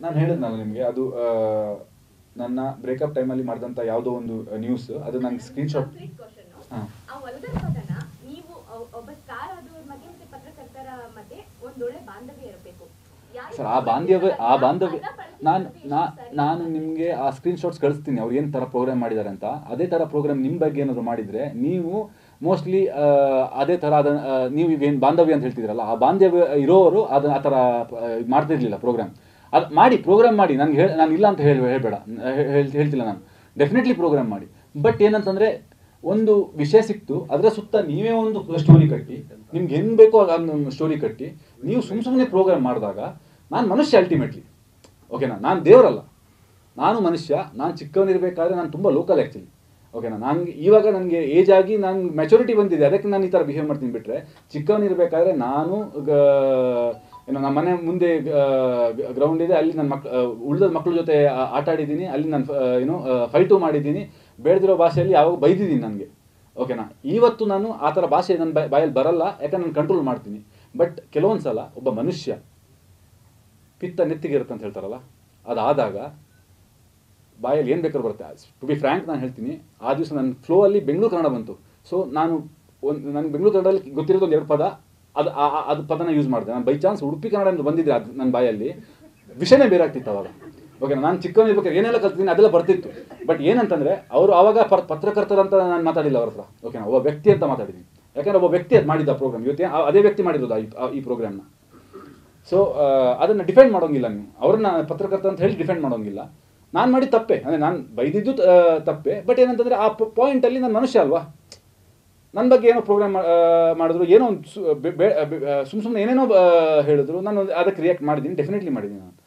ನಾನು ಹೇಳಿದ್ನಲ್ಲ ನಿಮಗೆ ಅದು ಆ, ನನ್ನ ಬ್ರೇಕಪ್ ಟೈಮಲ್ಲಿ ಮಾಡಿದಂಥ ಯಾವುದೋ ಒಂದು ನ್ಯೂಸ್ ಅದು ನಂಗೆ ಸ್ಕ್ರೀನ್ಶಾಟ್ Complete question. ಹಾಂ ಆ ಒಲಗರ ಪದನ ನೀವು ಒ- ಒಬ್ಬ ಸ್ಟಾರ್ ಆದವ್ರ ಮಧ್ಯೆ ಮತ್ತೆ ಪತ್ರಕರ್ತರ ಮಧ್ಯೆ ಒಂದೊಳ್ಳೆ ಬಾಂಧವ್ಯ ಇರಬೇಕು ಯಾರಿಗೆ ಸರ್ ಆ ಬಾಂಧವ್ಯ ಆ ಬಾಂಧವ್ಯ ಅರ್ಧ ಪರಿಸ್ಥಿತಿ ನಾನು ನಾ ಸರಿ. ನಾನು ನಿಮಗೆ ಆ ಸ್ಕ್ರೀನ್ಶಾಟ್ಸ್ ಕಳಿಸ್ತೀನಿ ಅವ್ರು ಏನು ಥರ ಪ್ರೋಗ್ರಾಮ್ ಮಾಡಿದ್ದಾರೆ ಅಂತ ಅದೇ ಥರ ಪ್ರೋಗ್ರಾಮ್ ನಿಮ್ಮ ಬಗ್ಗೆ ಏನಾದರೂ ಮಾಡಿದರೆ ನೀವು ಮೋಸ್ಟ್ಲಿ ಅದೇ ಥರ ಅದನ್ನ ಆ, ನೀವು ಈಗ ಏನು ಬಾಂಧವ್ಯ ಅಂತ ಹೇಳ್ತಿದ್ರಲ್ಲ ಆ ಬಾಂಧವ್ಯ ಇರೋರು ಅದನ್ನ ಆ ಥರ ಆ, ಇದ್ ಮಾಡ್ತಿರ್ಲಿಲ್ಲ ಪ್ರೋಗ್ರಾಮ್ ಅದು ಮಾಡಿ ಪ್ರೋಗ್ರಾಮ್ ಮಾಡಿ ನನಗೆ ಹೇಳಿ ನಾನು ಇಲ್ಲ ಅಂತ ಹೇಳಿ ಹೇಳ್ಬೇಡ ಹೇ- ಹೇಳ್- ಹೇಳ್ತಿಲ್ಲ ನಾನು ಡೆಫಿನೆಟ್ಲಿ ಪ್ರೋಗ್ರಾಮ್ ಮಾಡಿ ಬಟ್ ಏನಂತಂದರೆ ಒಂದು ವಿಷಯ ಸಿಕ್ತು ಅದರ ಸುತ್ತ ನೀವೇ ಒಂದು ಸ್ಟೋರಿ ಕಟ್ಟಿ ನಿಮ್ಗೆ ಹೆಂಗೆ ಬೇಕೋ ಒಂದು ಸ್ಟೋರಿ ಕಟ್ಟಿ ನೀವು ಸುಮ್ಮ ಸುಮ್ಮನೆ ಪ್ರೋಗ್ರಾಮ್ ಮಾಡಿದಾಗ ನಾನು ಮನುಷ್ಯ ಅಲ್ಟಿಮೇಟ್ಲಿ ಓಕೆನಾ ನಾನು ದೇವರಲ್ಲ ನಾನು ಮನುಷ್ಯ ನಾನು ಚಿಕ್ಕವನಿರಬೇಕಾದ್ರೆ ನಾನು ತುಂಬ ಲೋಕಲ್ ಆ್ಯಕ್ಚುಲಿ ಓಕೆನಾ ನನಗೆ ಇವಾಗ ನನಗೆ ಏಜ್ ಆಗಿ ನಾನು ಮೆಚುರಿಟಿ ಬಂದಿದೆ ಅದಕ್ಕೆ ನಾನು ಈ ಥರ ಬಿಹೇವ್ ಮಾಡ್ತೀನಿ ಬಿಟ್ಟರೆ ಚಿಕ್ಕವನಿರಬೇಕಾದ್ರೆ ನಾನು ಗ- ಏನೋ ನಮ್ಮ ಮನೆ ಮುಂದೆ ಗ್ರೌಂಡ್ ಇದೆ ಅಲ್ಲಿ ನನ್ನ ಮಕ್ ಉಳಿದ ಮಕ್ಕಳ ಜೊತೆ ಆ- ಆಟ ಆಡಿದ್ದೀನಿ ಅಲ್ಲಿ ನಾನು ಏನೋ ಫೈಟು ಮಾಡಿದ್ದೀನಿ ಬೇಡದಿರೋ ಭಾಷೆಯಲ್ಲಿ ಯಾವಾಗ ಬೈದಿದ್ದೀನಿ ನನಗೆ ಓಕೆನಾ ಇವತ್ತು ನಾನು ಆ ಥರ ಭಾಷೆ ನನ್ನ ಬಾಯ್ ಬಾಯಲ್ಲಿ ಬರಲ್ಲ ಯಾಕಂದ್ರೆ ನಾನು ಕಂಟ್ರೋಲ್ ಮಾಡ್ತೀನಿ ಬಟ್ ಕೆಲವೊಂದು ಸಲ ಒಬ್ಬ ಮನುಷ್ಯ ಪಿತ್ತ ನೆತ್ತಿಗೆ ಇರುತ್ತೆ ಅಂತ ಹೇಳ್ತಾರಲ್ಲ ಅದಾದಾಗ ಬಾಯಲ್ಲಿ ಏನು ಬೇಕಾದ್ರೂ ಬರುತ್ತೆ ಟು ಬಿ ಫ್ರ್ಯಾಂಕ್ ನಾನು ಹೇಳ್ತೀನಿ ಆ ದಿವಸ ನನ್ನ ಫ್ಲೋ ಅಲ್ಲಿ ಬೆಂಗಳೂರು ಕನ್ನಡ ಬಂತು ಸೊ ನಾನು ಒಂದು ನನಗೆ ಬೆಂಗಳೂರು ಕನ್ನಡದಲ್ಲಿ ಗೊತ್ತಿರೋದು ಒಂದು ಎರಡು ಪದ ಅದು ಆ- ಆ- ಅದು ಪದನ ಯೂಸ್ ಮಾಡಿದೆ ನಾನು ಬೈ ಚಾನ್ಸ್ ಉಡುಪಿ ಕನ್ನಡ ಅಂತ ಬಂದಿದ್ದೆ ಅದು ನನ್ನ ಬಾಯಲ್ಲಿ ವಿಷಯನೇ ಬೇರೆ ಆಗ್ತಿತ್ತು ಅವಾಗ ಓಕೆ ನಾನು ಚಿಕ್ಕವನಿರ್ಬೇಕಾದ್ರೆ ಏನೆಲ್ಲ ಕಲ್ತಿದ್ದೀನಿ ಅದೆಲ್ಲ ಬರ್ತಿತ್ತು ಬಟ್ ಏನಂತಂದ್ರೆ ಅವರು ಅವಾಗ ಪರ್ ಪತ್ರಕರ್ತರಂತ ನಾನು ಮಾತಾಡಿಲ್ಲ ಅವ್ರ ಹತ್ರ ಓಕೆ ಒಬ್ಬ ವ್ಯಕ್ತಿ ಅಂತ ಮಾತಾಡಿದ್ದೀನಿ ಯಾಕಂದ್ರೆ ಒಬ್ಬ ವ್ಯಕ್ತಿ ಅದು ಮಾಡಿದ್ದ ಪ್ರೋಗ್ರಾಮ್ ಇವತ್ತೇ ಆ- ಅದೇ ವ್ಯಕ್ತಿ ಮಾಡಿರೋದು ಆ ಈ- ಆ- ಈ ಪ್ರೋಗ್ರಾಮ್ನ ಸೊ ಅದನ್ನು ಡಿಫೆಂಡ್ ಮಾಡೋಂಗಿಲ್ಲ ನೀವು ಅವ್ರನ್ನ ಪತ್ರಕರ್ತ ಅಂತ ಹೇಳಿ ಡಿಫೆಂಡ್ ಮಾಡೋಂಗಿಲ್ಲ ನಾನು ಮಾಡಿ ತಪ್ಪೆ ಅಂದರೆ ನಾನು ಬೈದಿದ್ದು ಆ, ತಪ್ಪೆ ಬಟ್ ಏನಂತಂದರೆ ಆ ಪಾಯಿಂಟಲ್ಲಿ ನಾನು ಮನುಷ್ಯ ಅಲ್ವಾ ನನ್ನ ಬಗ್ಗೆ ಏನೋ ಪ್ರೋಗ್ರಾಮ್ ಮಾಡಿದ್ರು ಏನೋ ಒಂದು ಸುಮ್ಮ ಸುಮ್ಮನೆ ಏನೇನೋ ಆ, ಹೇಳಿದ್ರು ನಾನು ಅದಕ್ಕೆ ರಿಯಾಕ್ಟ್ ಮಾಡಿದ್ದೀನಿ ಡೆಫಿನೆಟ್ಲಿ ಮಾಡಿದ್ದೀನಿ ನಾನು